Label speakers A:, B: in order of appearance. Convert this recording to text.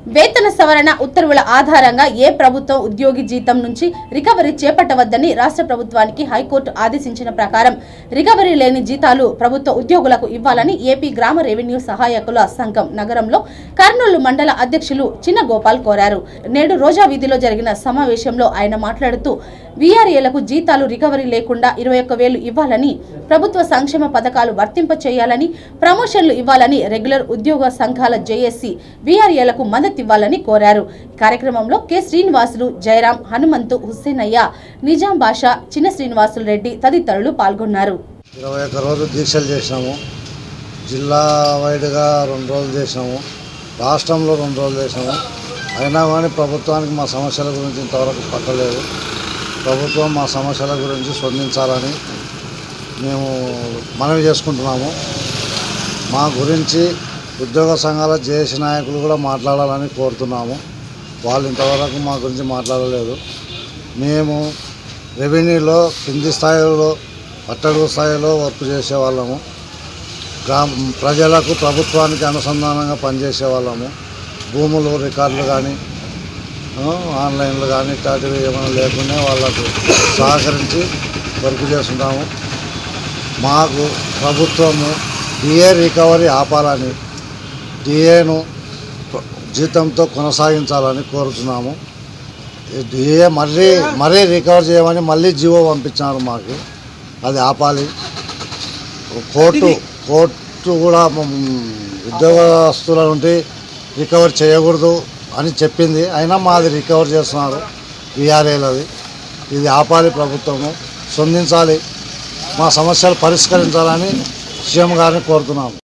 A: వేతన సవరణ ఉత్తర్వుల ఆధారంగా ఏ ప్రభుత్వం ఉద్యోగి జీతం నుంచి రికవరీ చేపట్టవద్దని రాష్ట్ర ప్రభుత్వానికి హైకోర్టు ఆదేశించిన ప్రకారం రికవరీ లేని జీతాలు ప్రభుత్వ ఉద్యోగులకు ఇవ్వాలని ఏపీ గ్రామ రెవెన్యూ సహాయకుల సంఘం నగరంలో కర్నూలు మండల అధ్యక్షులు చిన్న గోపాల్ కోరారు నేడు రోజా వీధిలో జరిగిన సమావేశంలో ఆయన మాట్లాడుతూ వీఆర్ఏలకు జీతాలు రికవరీ లేకుండా ఇరవై ఒక్క వేలు ఇవ్వాలని ప్రభుత్వ సంక్షేమ పథకాలు వర్తింప చేయాలని ప్రమోషన్లు ఇవ్వాలని రెగ్యులర్ ఉద్యోగ సంఘాల జేఏసీ వీఆర్ఏలకు మద్దతు ఇవ్వాలని కోరారు కార్యక్రమంలో కె శ్రీనివాసులు జయరాం హనుమంతు హుస్సేనయ్య నిజాం బాషా చిన్న శ్రీనివాసులు రెడ్డి తదితరులు పాల్గొన్నారు
B: ఇరవై ఒక్క రోజు దీక్షలు చేసినాము జిల్లా వైడ్గా రెండు రోజులు చేసినాము రాష్ట్రంలో రెండు రోజులు చేసినాము అయినా కానీ ప్రభుత్వానికి మా సమస్యల గురించి ఇంతవరకు పట్టలేదు ప్రభుత్వం మా సమస్యల గురించి స్పందించాలని మేము మనవి చేసుకుంటున్నాము మా గురించి ఉద్యోగ సంఘాల జేఏసీ నాయకులు కూడా మాట్లాడాలని కోరుతున్నాము వాళ్ళు ఇంతవరకు మా గురించి మాట్లాడలేదు మేము రెవెన్యూలో కింది స్థాయిలో పట్టడు స్థాయిలో వర్క్ చేసేవాళ్ళము గ్రామ ప్రజలకు ప్రభుత్వానికి అనుసంధానంగా పనిచేసే వాళ్ళము భూములు రికార్డులు కానీ ఆన్లైన్లు కానీ ఇట్లాంటివి ఏమైనా లేకుండా వాళ్ళకు సహకరించి వర్క్ చేస్తుంటాము మాకు ప్రభుత్వము డిఏ రికవరీ ఆపాలని డిఏను జీతంతో కొనసాగించాలని కోరుతున్నాము ఈ డిఏ మళ్ళీ మరీ రికవర్ చేయమని మళ్ళీ జీవో పంపించారు మాకు అది ఆపాలి కోర్టు కోర్టు కూడా మ్, ఉద్యోగస్తుల నుండి రికవర్ చేయకూడదు అని చెప్పింది అయినా మాది రికవర్ చేస్తున్నారు విఆర్ఏలది ఇది ఆపాలి ప్రభుత్వము స్పందించాలి మా సమస్యలు పరిష్కరించాలని సీఎం గారిని కోరుతున్నాము